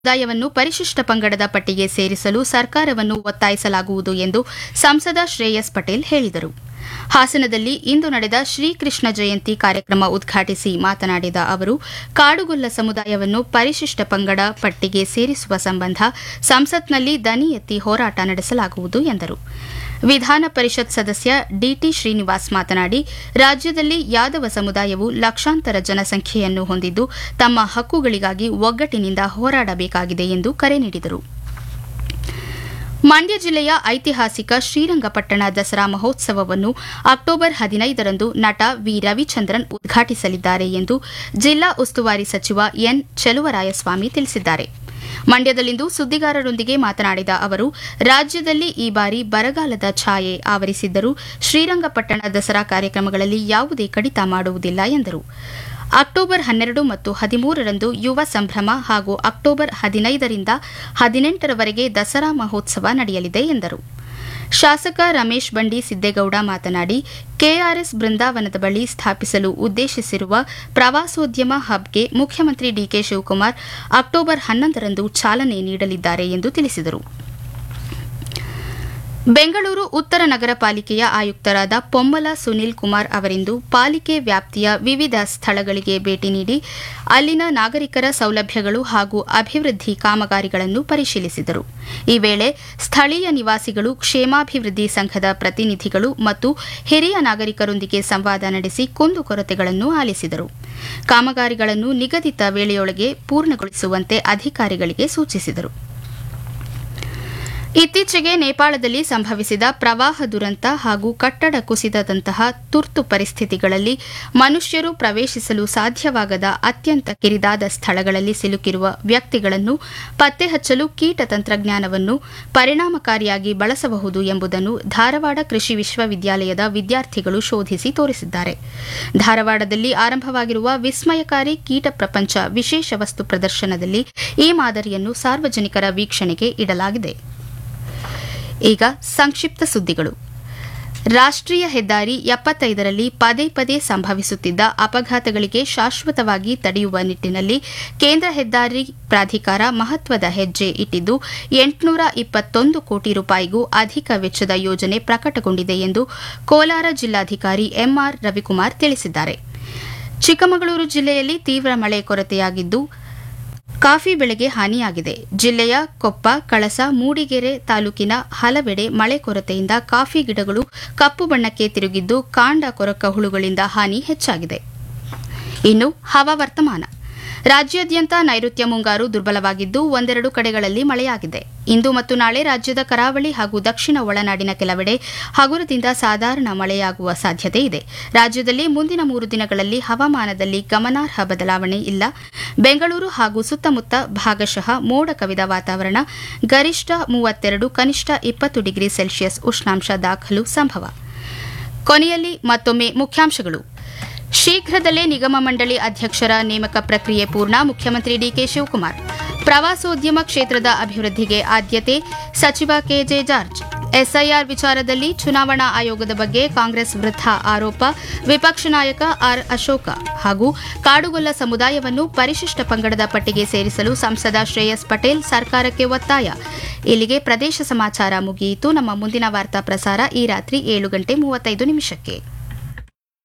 ಸಮುದಾಯವನ್ನು ಪರಿಶಿಷ್ಟ ಪಂಗಡದ ಪಟ್ಟಿಗೆ ಸೇರಿಸಲು ಸರ್ಕಾರವನ್ನು ಒತ್ತಾಯಿಸಲಾಗುವುದು ಎಂದು ಸಂಸದ ಶ್ರೇಯಸ್ ಪಟೇಲ್ ಹೇಳಿದರು ಹಾಸನದಲ್ಲಿ ಇಂದು ನಡೆದ ಶ್ರೀಕೃಷ್ಣ ಜಯಂತಿ ಕಾರ್ಯಕ್ರಮ ಉದ್ಘಾಟಿಸಿ ಮಾತನಾಡಿದ ಅವರು ಕಾಡುಗೊಲ್ಲ ಸಮುದಾಯವನ್ನು ಪರಿಶಿಷ್ಟ ಪಂಗಡ ಪಟ್ಟಿಗೆ ಸೇರಿಸುವ ಸಂಬಂಧ ಸಂಸತ್ನಲ್ಲಿ ದನಿ ಎತ್ತಿ ಹೋರಾಟ ನಡೆಸಲಾಗುವುದು ಎಂದರು ವಿಧಾನ ಪರಿಷತ್ ಸದಸ್ಯ ಡಿಟಿ ಶ್ರೀನಿವಾಸ್ ಮಾತನಾಡಿ ರಾಜ್ಯದಲ್ಲಿ ಯಾದವ ಸಮುದಾಯವು ಲಕ್ಷಾಂತರ ಜನಸಂಖ್ಯೆಯನ್ನು ಹೊಂದಿದ್ದು ತಮ್ಮ ಹಕ್ಕುಗಳಿಗಾಗಿ ಒಗ್ಗಟ್ಟಿನಿಂದ ಹೋರಾಡಬೇಕಾಗಿದೆ ಎಂದು ಕರೆ ನೀಡಿದರು ಮಂಡ್ಯ ಜಿಲ್ಲೆಯ ಐತಿಹಾಸಿಕ ಶ್ರೀರಂಗಪಟ್ಟಣ ದಸರಾ ಮಹೋತ್ಸವವನ್ನು ಅಕ್ಟೋಬರ್ ಹದಿನೈದರಂದು ನಟ ವಿ ರವಿಚಂದ್ರನ್ ಉದ್ಘಾಟಿಸಲಿದ್ದಾರೆ ಎಂದು ಜಿಲ್ಲಾ ಉಸ್ತುವಾರಿ ಸಚಿವ ಎನ್ ಚೆಲುವರಾಯಸ್ವಾಮಿ ತಿಳಿಸಿದ್ದಾರೆ ಮಂಡ್ಯದಲ್ಲಿಂದು ಸುದ್ದಿಗಾರರೊಂದಿಗೆ ಮಾತನಾಡಿದ ಅವರು ರಾಜ್ಯದಲ್ಲಿ ಈ ಬಾರಿ ಬರಗಾಲದ ಛಾಯೆ ಆವರಿಸಿದ್ದರೂ ಶ್ರೀರಂಗಪಟ್ಟಣ ದಸರಾ ಕಾರ್ಯಕ್ರಮಗಳಲ್ಲಿ ಯಾವುದೇ ಕಡಿತ ಮಾಡುವುದಿಲ್ಲ ಎಂದರು ಅಕ್ಟೋಬರ್ ಹನ್ನೆರಡು ಮತ್ತು ಹದಿಮೂರರಂದು ಯುವ ಸಂಭ್ರಮ ಹಾಗೂ ಅಕ್ಟೋಬರ್ ಹದಿನೈದರಿಂದ ಹದಿನೆಂಟರವರೆಗೆ ದಸರಾ ಮಹೋತ್ಸವ ನಡೆಯಲಿದೆ ಎಂದರು ಶಾಸಕ ರಮೇಶ್ ಬಂಡಿ ಸಿದ್ದೇಗೌಡ ಮಾತನಾಡಿ ಕೆಆರ್ಎಸ್ ಬೃಂದಾವನದ ಬಳಿ ಸ್ಥಾಪಿಸಲು ಉದ್ದೇಶಿಸಿರುವ ಪ್ರವಾಸೋದ್ಯಮ ಹಬ್ಗೆ ಮುಖ್ಯಮಂತ್ರಿ ಡಿಕೆ ಶಿವಕುಮಾರ್ ಅಕ್ಟೋಬರ್ ಹನ್ನೊಂದರಂದು ಚಾಲನೆ ನೀಡಲಿದ್ದಾರೆ ಎಂದು ತಿಳಿಸಿದರು ಬೆಂಗಳೂರು ಉತ್ತರ ನಗರ ಪಾಲಿಕೆಯ ಆಯುಕ್ತರಾದ ಪೊಮ್ಮಲ ಸುನೀಲ್ ಕುಮಾರ್ ಅವರಿಂದು ಪಾಲಿಕೆ ವ್ಯಾಪ್ತಿಯ ವಿವಿಧ ಸ್ಥಳಗಳಿಗೆ ಭೇಟಿ ನೀಡಿ ಅಲ್ಲಿನ ನಾಗರಿಕರ ಸೌಲಭ್ಯಗಳು ಹಾಗೂ ಅಭಿವೃದ್ಧಿ ಕಾಮಗಾರಿಗಳನ್ನು ಪರಿಶೀಲಿಸಿದರು ಈ ವೇಳೆ ಸ್ಥಳೀಯ ನಿವಾಸಿಗಳು ಕ್ಷೇಮಾಭಿವೃದ್ಧಿ ಸಂಘದ ಪ್ರತಿನಿಧಿಗಳು ಮತ್ತು ಹಿರಿಯ ನಾಗರಿಕರೊಂದಿಗೆ ಸಂವಾದ ನಡೆಸಿ ಕುಂದುಕೊರತೆಗಳನ್ನು ಆಲಿಸಿದರು ಕಾಮಗಾರಿಗಳನ್ನು ನಿಗದಿತ ವೇಳೆಯೊಳಗೆ ಪೂರ್ಣಗೊಳಿಸುವಂತೆ ಅಧಿಕಾರಿಗಳಿಗೆ ಸೂಚಿಸಿದರು ಇತ್ತೀಚೆಗೆ ನೇಪಾಳದಲ್ಲಿ ಸಂಭವಿಸಿದ ಪ್ರವಾಹ ದುರಂತ ಹಾಗೂ ಕಟ್ಟಡ ಕುಸಿತದಂತಹ ತುರ್ತು ಪರಿಸ್ಥಿತಿಗಳಲ್ಲಿ ಮನುಷ್ಯರು ಪ್ರವೇಶಿಸಲು ಸಾಧ್ಯವಾಗದ ಅತ್ಯಂತ ಕಿರಿದಾದ ಸ್ಥಳಗಳಲ್ಲಿ ಸಿಲುಕಿರುವ ವ್ಯಕ್ತಿಗಳನ್ನು ಪತ್ತೆ ಹಚ್ಚಲು ಕೀಟ ತಂತ್ರಜ್ಞಾನವನ್ನು ಪರಿಣಾಮಕಾರಿಯಾಗಿ ಬಳಸಬಹುದು ಎಂಬುದನ್ನು ಧಾರವಾಡ ಕೃಷಿ ವಿಶ್ವವಿದ್ಯಾಲಯದ ವಿದ್ಯಾರ್ಥಿಗಳು ಶೋಧಿಸಿ ತೋರಿಸಿದ್ದಾರೆ ಧಾರವಾಡದಲ್ಲಿ ಆರಂಭವಾಗಿರುವ ವಿಸ್ಮಯಕಾರಿ ಕೀಟ ಪ್ರಪಂಚ ವಿಶೇಷ ವಸ್ತು ಪ್ರದರ್ಶನದಲ್ಲಿ ಈ ಮಾದರಿಯನ್ನು ಸಾರ್ವಜನಿಕರ ವೀಕ್ಷಣೆಗೆ ಇಡಲಾಗಿದೆ ಈಗ ಸಂಕ್ಷಿಪ್ತ ಸುದ್ದಿಗಳು ರಾಷ್ಟ್ರೀಯ ಹೆದ್ದಾರಿ ಎಪ್ಪತ್ತೈದರಲ್ಲಿ ಪದೇ ಪದೇ ಸಂಭವಿಸುತ್ತಿದ್ದ ಅಪಘಾತಗಳಿಗೆ ಶಾಶ್ವತವಾಗಿ ತಡೆಯುವ ನಿಟ್ಟಿನಲ್ಲಿ ಕೇಂದ್ರ ಹೆದ್ದಾರಿ ಪ್ರಾಧಿಕಾರ ಮಹತ್ವದ ಹೆಜ್ಜೆ ಇಟ್ಟಿದ್ದು ಎಂಟುನೂರ ಇಪ್ಪತ್ತೊಂದು ಕೋಟಿ ರೂಪಾಯಿಗೂ ಅಧಿಕ ವೆಚ್ಚದ ಯೋಜನೆ ಪ್ರಕಟಗೊಂಡಿದೆ ಎಂದು ಕೋಲಾರ ಜಿಲ್ಲಾಧಿಕಾರಿ ಎಂಆರ್ ರವಿಕುಮಾರ್ ತಿಳಿಸಿದ್ದಾರೆ ಚಿಕ್ಕಮಗಳೂರು ಜಿಲ್ಲೆಯಲ್ಲಿ ತೀವ್ರ ಮಳೆ ಕೊರತೆಯಾಗಿದ್ದು ಕಾಫಿ ಬೆಳೆಗೆ ಹಾನಿಯಾಗಿದೆ ಜಿಲ್ಲೆಯ ಕೊಪ್ಪ ಕಳಸ ಮೂಡಿಗೆರೆ ತಾಲೂಕಿನ ಹಲವೆಡೆ ಮಳೆ ಕೊರತೆಯಿಂದ ಕಾಫಿ ಗಿಡಗಳು ಕಪ್ಪು ಬಣ್ಣಕ್ಕೆ ತಿರುಗಿದ್ದು ಕಾಂಡ ಕೊರಕ ಹುಳುಗಳಿಂದ ಹಾನಿ ಹೆಚ್ಚಾಗಿದೆ ಇನ್ನು ಹವಾವರ್ತಮಾನ ರಾಜ್ಯಾದ್ಯಂತ ನೈಋತ್ಯ ಮುಂಗಾರು ದುರ್ಬಲವಾಗಿದ್ದು ಒಂದೆರಡು ಕಡೆಗಳಲ್ಲಿ ಮಳೆಯಾಗಿದೆ ಇಂದು ಮತ್ತು ನಾಳೆ ರಾಜ್ಯದ ಕರಾವಳಿ ಹಾಗೂ ದಕ್ಷಿಣ ಒಳನಾಡಿನ ಕೆಲವೆಡೆ ಹಗುರದಿಂದ ಸಾಧಾರಣ ಮಳೆಯಾಗುವ ಸಾಧ್ಯತೆ ಇದೆ ರಾಜ್ಯದಲ್ಲಿ ಮುಂದಿನ ಮೂರು ದಿನಗಳಲ್ಲಿ ಹವಾಮಾನದಲ್ಲಿ ಗಮನಾರ್ಹ ಬದಲಾವಣೆ ಇಲ್ಲ ಬೆಂಗಳೂರು ಹಾಗೂ ಸುತ್ತಮುತ್ತ ಭಾಗಶಃ ಮೋಡ ಕವಿದ ವಾತಾವರಣ ಗರಿಷ್ಠ ಮೂವತ್ತೆರಡು ಕನಿಷ್ಠ ಇಪ್ಪತ್ತು ಡಿಗ್ರಿ ಸೆಲ್ಸಿಯಸ್ ಉಷ್ಣಾಂಶ ದಾಖಲು ಸಂಭವ ಕೊನೆಯಲ್ಲಿ ಮತ್ತೊಮ್ಮೆ ಮುಖ್ಯಾಂಶಗಳು ಶೀಘ್ರದಲ್ಲೇ ನಿಗಮ ಮಂಡಳಿ ಅಧ್ಯಕ್ಷರ ನೇಮಕ ಪ್ರಕ್ರಿಯೆ ಪೂರ್ಣ ಮುಖ್ಯಮಂತ್ರಿ ಡಿಕೆ ಶಿವಕುಮಾರ್ ಪ್ರವಾಸೋದ್ಯಮ ಕ್ಷೇತ್ರದ ಅಭಿವೃದ್ಧಿಗೆ ಆದ್ಯತೆ ಸಚಿವ ಕೆಜೆ ಜಾರ್ಜ್ ಎಸ್ಐಆರ್ ವಿಚಾರದಲ್ಲಿ ಚುನಾವಣಾ ಆಯೋಗದ ಬಗ್ಗೆ ಕಾಂಗ್ರೆಸ್ ವೃದ್ಧ ಆರೋಪ ವಿಪಕ್ಷ ನಾಯಕ ಆರ್ ಅಶೋಕ ಹಾಗೂ ಕಾಡುಗೊಲ್ಲ ಸಮುದಾಯವನ್ನು ಪರಿಶಿಷ್ಟ ಪಂಗಡದ ಪಟ್ಟಿಗೆ ಸೇರಿಸಲು ಸಂಸದ ಶ್ರೇಯಸ್ ಪಟೇಲ್ ಸರ್ಕಾರಕ್ಕೆ ಒತ್ತಾಯ ಇಲ್ಲಿಗೆ ಪ್ರದೇಶ ಸಮಾಚಾರ ಮುಗಿಯಿತು ನಮ್ಮ ಮುಂದಿನ ವಾರ್ತಾ ಪ್ರಸಾರ ಈ ರಾತ್ರಿ ಏಳು ಗಂಟೆ ಮೂವತ್ತೈದು ನಿಮಿಷಕ್ಕೆ